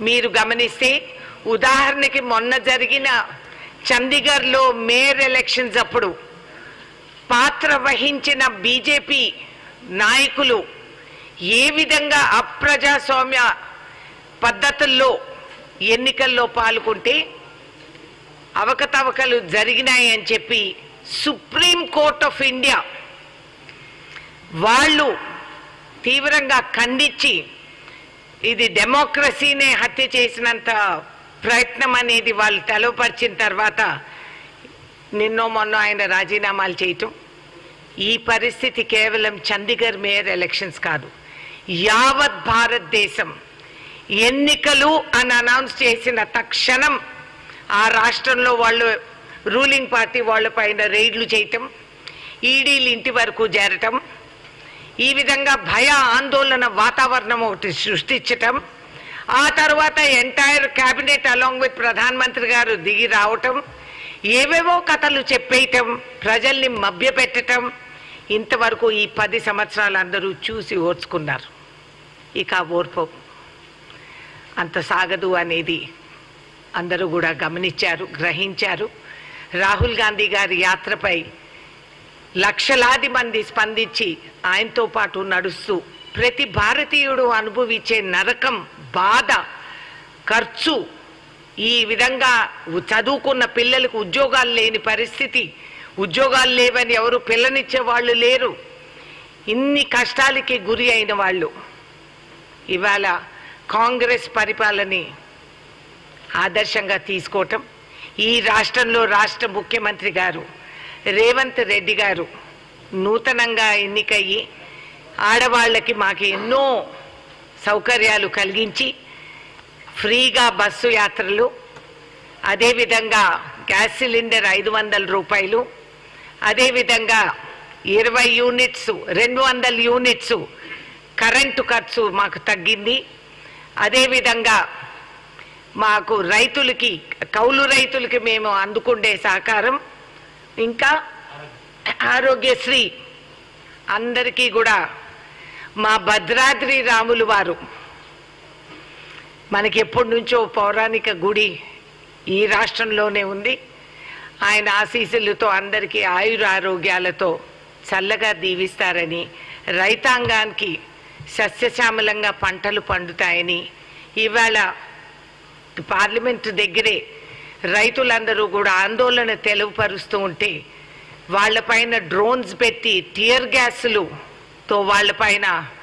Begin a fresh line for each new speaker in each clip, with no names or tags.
మీరు గమనిస్తే ఉదాహరణకి మొన్న జరిగిన చండీగఢ్లో మేయర్ ఎలక్షన్స్ అప్పుడు పాత్ర వహించిన బీజేపీ నాయకులు ఏ విధంగా అప్రజాస్వామ్య పద్ధతుల్లో ఎన్నికల్లో పాల్గొంటే అవకతవకలు జరిగినాయి అని చెప్పి సుప్రీం కోర్ట్ ఆఫ్ ఇండియా వాళ్ళు తీవ్రంగా ఖండించి ఇది డెమోక్రసీనే హత్య చేసినంత ప్రయత్నం అనేది వాళ్ళు తెలవపరిచిన తర్వాత నిన్నో మొన్న ఆయన రాజీనామాలు చేయటం ఈ పరిస్థితి కేవలం చండీగఢ్ మేయర్ ఎలక్షన్స్ కాదు యావత్ భారతదేశం ఎన్నికలు అని అనౌన్స్ చేసిన తక్షణం ఆ రాష్ట్రంలో వాళ్ళు రూలింగ్ పార్టీ వాళ్ళ పైన రైడ్లు చేయటం ఈడీలు ఇంటి వరకు చేరటం ఈ విధంగా భయ ఆందోళన వాతావరణం ఒకటి సృష్టించటం ఆ తర్వాత ఎంటైర్ క్యాబినెట్ అలాంగ్ విత్ ప్రధానమంత్రి గారు దిగి రావటం ఏవేవో కథలు చెప్పేయటం ప్రజల్ని మభ్యపెట్టటం ఇంతవరకు ఈ పది సంవత్సరాలు అందరూ చూసి ఓర్చుకున్నారు ఇక ఆ ఓర్పు అంత సాగదు అనేది అందరూ కూడా గమనించారు గ్రహించారు రాహుల్ గాంధీ గారి యాత్రపై లక్షలాది మంది స్పందించి ఆయనతో పాటు నడుస్తూ ప్రతి భారతీయుడు అనుభవించే నరకం బాధ ఖర్చు ఈ విధంగా చదువుకున్న పిల్లలకు ఉద్యోగాలు లేని పరిస్థితి ఉద్యోగాలు లేవని ఎవరు పిల్లనిచ్చే వాళ్ళు లేరు ఇన్ని కష్టాలకి గురి అయిన వాళ్ళు ఇవాళ కాంగ్రెస్ పరిపాలనని ఆదర్శంగా తీసుకోవటం ఈ రాష్ట్రంలో రాష్ట్ర ముఖ్యమంత్రి గారు రేవంత్ రెడ్డి గారు నూతనంగా ఎన్నికయ్యి ఆడవాళ్ళకి మాకు ఎన్నో సౌకర్యాలు కలిగించి ఫ్రీగా బస్సు యాత్రలు అదేవిధంగా గ్యాస్ సిలిండర్ ఐదు వందల రూపాయలు అదేవిధంగా ఇరవై యూనిట్స్ రెండు వందల యూనిట్స్ కరెంటు ఖర్చు మాకు తగ్గింది అదేవిధంగా మాకు రైతులకి కౌలు రైతులకి మేము అందుకుండే సహకారం ఇంకా ఆరోగ్యశ్రీ అందరికీ కూడా మా భద్రాద్రి రాములు వారు మనకి ఎప్పటి నుంచో పౌరాణిక గుడి ఈ రాష్ట్రంలోనే ఉంది ఆయన ఆశీస్సులతో అందరికీ ఆయుర ఆరోగ్యాలతో చల్లగా దీవిస్తారని రైతాంగానికి సస్యశ్యామలంగా పంటలు పండుతాయని ఇవాళ పార్లమెంటు దగ్గరే రైతులందరూ కూడా ఆందోళన తెలుపరుస్తూ ఉంటే వాళ్ళపైన డ్రోన్స్ పెట్టి టియర్ గ్యాసులుతో వాళ్ళపైన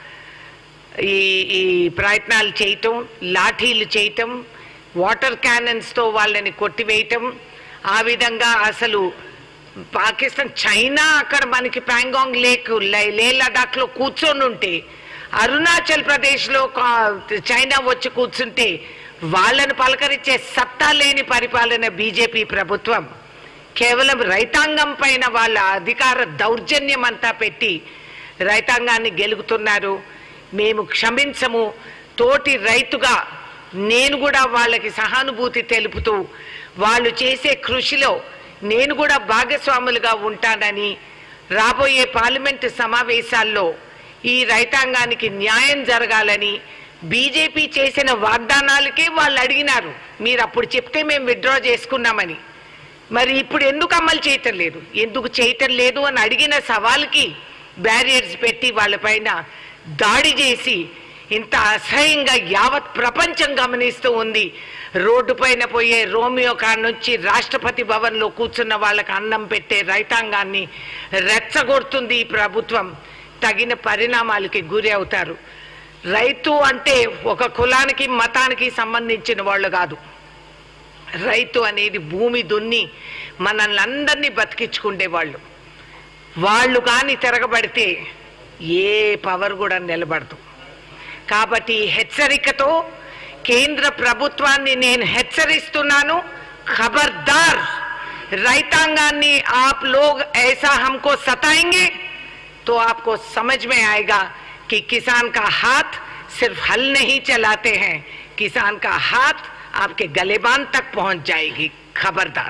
ఈ ఈ ప్రయత్నాలు చేయటం లాఠీలు చేయటం వాటర్ క్యానన్స్తో వాళ్ళని కొట్టివేయటం ఆ విధంగా అసలు పాకిస్తాన్ చైనా అక్కడ మనకి ప్యాంగాంగ్ లేక్ లే- లే లడాఖ్లో కూర్చొని ఉంటే అరుణాచల్ ప్రదేశ్లో కా- చైనా వచ్చి కూర్చుంటే వాళ్ళను పలకరించే సత్తా లేని పరిపాలన బీజేపీ ప్రభుత్వం కేవలం రైతాంగం పైన వాళ్ళ అధికార దౌర్జన్యం అంతా పెట్టి రైతాంగాన్ని గెలుగుతున్నారు మేము క్షమించము తోటి రైతుగా నేను కూడా వాళ్ళకి సహానుభూతి తెలుపుతూ వాళ్ళు చేసే కృషిలో నేను కూడా భాగస్వాములుగా ఉంటానని రాబోయే పార్లమెంటు సమావేశాల్లో ఈ రైతాంగానికి న్యాయం జరగాలని బీజేపీ చేసిన వాగ్దానాలకే వాళ్ళు అడిగినారు మీరు అప్పుడు చెప్తే మేము విత్డ్రా చేసుకున్నామని మరి ఇప్పుడు ఎందుకు అమలు చేయటం లేదు ఎందుకు చేయటం లేదు అని అడిగిన సవాల్కి బ్యారియర్స్ పెట్టి వాళ్ళపైన దాడి చేసి ఇంత అసహ్యంగా యావత్ ప్రపంచం గమనిస్తూ ఉంది రోడ్డు పైన పోయే రోమియో కాడ నుంచి రాష్ట్రపతి భవన్లో కూర్చున్న వాళ్ళకి అన్నం పెట్టే రైతాంగాన్ని రెచ్చగొడుతుంది ఈ ప్రభుత్వం తగిన పరిణామాలకి గురి అవుతారు రైతు అంటే ఒక కులానికి మతానికి సంబంధించిన వాళ్ళు కాదు రైతు అనేది భూమి దున్ని మనల్ని అందరినీ బతికించుకుండే వాళ్ళు వాళ్ళు కానీ తిరగబడితే ఏ పవర్ కూడా నిలబడదు కాబట్టి ఈ హెచ్చరికతో కేంద్ర ప్రభుత్వాన్ని నేను హెచ్చరిస్తున్నాను ఖబర్దార్ రైతాంగాన్ని आप लोग ऐसा हमको सताएंगे तो आपको समझ में आएगा कि किसान का हाथ सिर्फ हल नहीं चलाते हैं किसान का हाथ आपके गलेबान तक पहुंच जाएगी खबरदार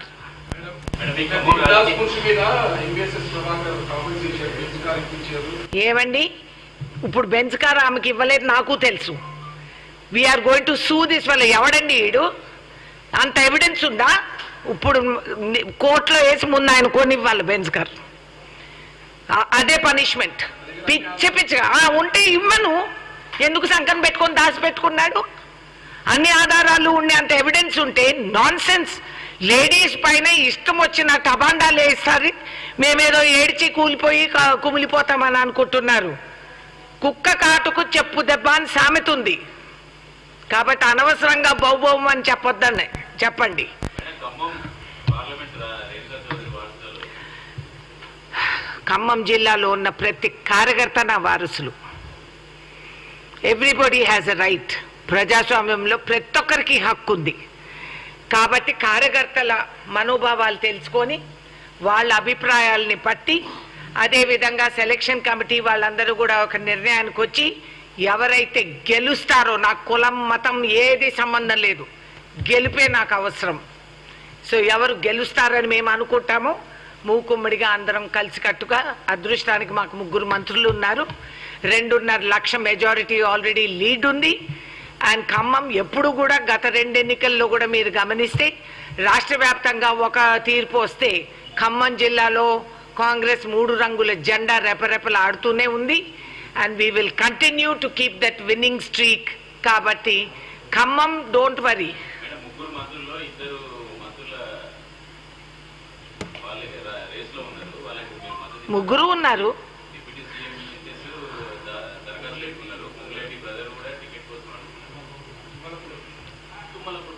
గురుదాస్పూర్ మీద ఎంబీఎస్ఎస్ ప్రభాకర్ కామెంట్ చేశారు బెంచ్ కార్ ఇప్పించారు
ఏమండి ఇప్పుడు బెంచ్ కార్ ఆమెకి ఇవ్వలేదు నాకు తెలుసు we are going to sue this వల్ల ఎవడండి ఈడు అంత ఎవిడెన్స్ ఉందా ఇప్పుడు కోర్టులో వేసి ముందు ఆయన కొనివ్వాలి బెంజ్ గారు ఆ- అదే పనిష్మెంట్ పిచ్చి పిచ్చిగా ఆ, ఉంటే ఇవ్వను ఎందుకు సంకం పెట్టుకొని దాచిపెట్టుకున్నాడు అన్ని ఆధారాలు ఉండే అంత ఎవిడెన్స్ ఉంటే నాన్ సెన్స్ లేడీస్ పైన ఇష్టం వచ్చిన టబాండాలు వేస్తారు మేమేదో ఏడ్చి కూలిపోయి క- కుమిలిపోతామని అనుకుంటున్నారు కుక్క కాటుకు చెప్పు దెబ్బ అని సామెత ఉంది కాబట్టి అనవసరంగా బౌబౌం అని చెప్పొద్దని చెప్పండి
మేడం ఖమ్మం పార్లమెంట్ రా- రేణుకా చౌదరి వార్తలు
ఖమ్మం జిల్లాలో ఉన్న ప్రతి కార్యకర్త నా వారసులు ఎవ్రీబడి హ్యాస్ ఎ రైట్ ప్రజాస్వామ్యంలో ప్రతి ఒక్కరికి హక్కు ఉంది కాబట్టి కార్యకర్తల మనోభావాలు తెలుసుకొని వాళ్ళ అభిప్రాయాలని పట్టి అదేవిధంగా సెలక్షన్ కమిటీ వాళ్ళందరూ కూడా ఒక నిర్ణయానికి వచ్చి ఎవరైతే గెలుస్తారో నాకు కులం మతం ఏది సంబంధం లేదు గెలిపే నాకు అవసరం సో ఎవరు గెలుస్తారని మేము అనుకుంటామో మూకుమ్మడిగా అందరం కలిసికట్టుగా అదృష్టానికి మాకు ముగ్గురు మంత్రులు ఉన్నారు రెండున్నర లక్ష మెజారిటీ ఆల్రెడీ లీడ్ ఉంది అండ్ ఖమ్మం ఎప్పుడు కూడా గత రెండు ఎన్నికల్లో కూడా మీరు గమనిస్తే రాష్ట్ర వ్యాప్తంగా ఒక తీర్పు వస్తే ఖమ్మం జిల్లాలో కాంగ్రెస్ మూడు రంగుల జెండా రెపరెపలు ఆడుతూనే ఉంది and we will continue to keep that winning streak కాబట్టి ఖమ్మం డోంట్ వరీ
మేడం ముగ్గురు మంత్రుల్లో ఇద్దరు మంత్రుల వాళ్ళకి రా- రేస్లో ఉన్నారు వాళ్ళకి మీరు మద్దతు
ముగ్గురు ఉన్నారు
డిప్యూటీ సీఎం నితీష్ ద- దరఖాస్తు పెట్టుకున్నారు పొంగులేటి బ్రదర్ కూడా టికెట్ కోసం అడుగుతున్నారు తుమ్మలపూడి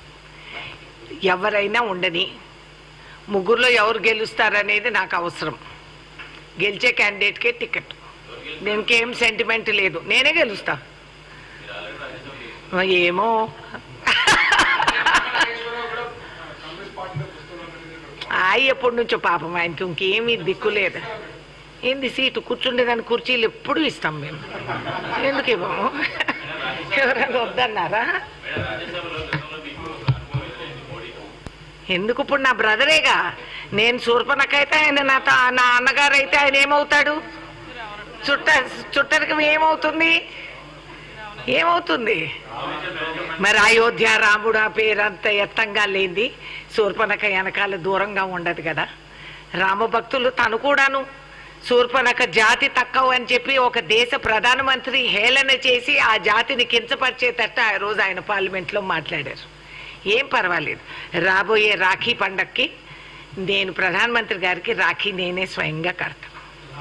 ఎవరైనా ఉండని ముగ్గురులో ఎవరు గెలుస్తారనేది నాకు అవసరం గెలిచే క్యాండిడేట్కే టికెట్ దీనికి ఏం సెంటిమెంట్ లేదు నేనే గెలుస్తా ఏమో
నాగేశ్వరరావు కూడా కాంగ్రెస్ పార్టీలో వస్తున్నారు
ఆయి ఎప్పటి నుంచో పాపం ఆయనకి ఇంకేమీ దిక్కు లేదు ఏంది సీటు కూర్చుండేదాని కుర్చీలు ఎప్పుడు ఇస్తాం మేము ఎందుకు ఇవ్వము ఎవరైనా వద్దన్నారా
మేడం రాజ్యసభలో గతంలో మీకు అనుభవం ఎదురైంది మోడీకి
ఎందుకు ఇప్పుడు నా బ్రదరేగా నేను శూర్పణకైతే ఆయన నా తా- నా అన్నగారు అయితే ఆయన ఏమవుతాడు చుట్ట చుట్టరికి ఏమవుతుంది ఏమవుతుంది మరి అయోధ్య రాముడు ఆ పేరంత ఎత్తంగా లేనిది శూర్పణక వెనకాల దూరంగా ఉండదు కదా రామభక్తులు తను కూడాను శూర్పణక జాతి తక్కువ అని చెప్పి ఒక దేశ ప్రధానమంత్రి హేళన చేసి ఆ జాతిని కించపరిచేటట్టు ఆ రోజు ఆయన పార్లమెంట్లో మాట్లాడారు ఏం పర్వాలేదు రాబోయే రాఖీ పండక్కి నేను ప్రధానమంత్రి గారికి రాఖీ నేనే స్వయంగా కడతాను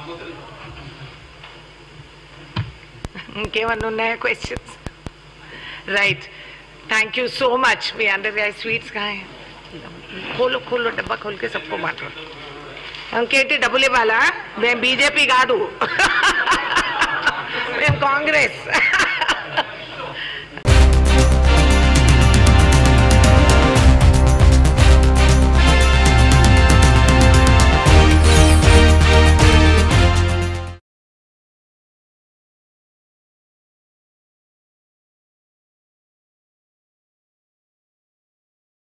ఇంకేమన్నా ఉన్నాయా questions right thank you so much మీ అందరి స్వీట్స్ కాయ खोलो खोलो डब्बा खोल के सबको बांटो ఇంకేంటి డబ్బులు ఇవ్వాలా మేము బీజేపీ కాదు మేము కాంగ్రెస్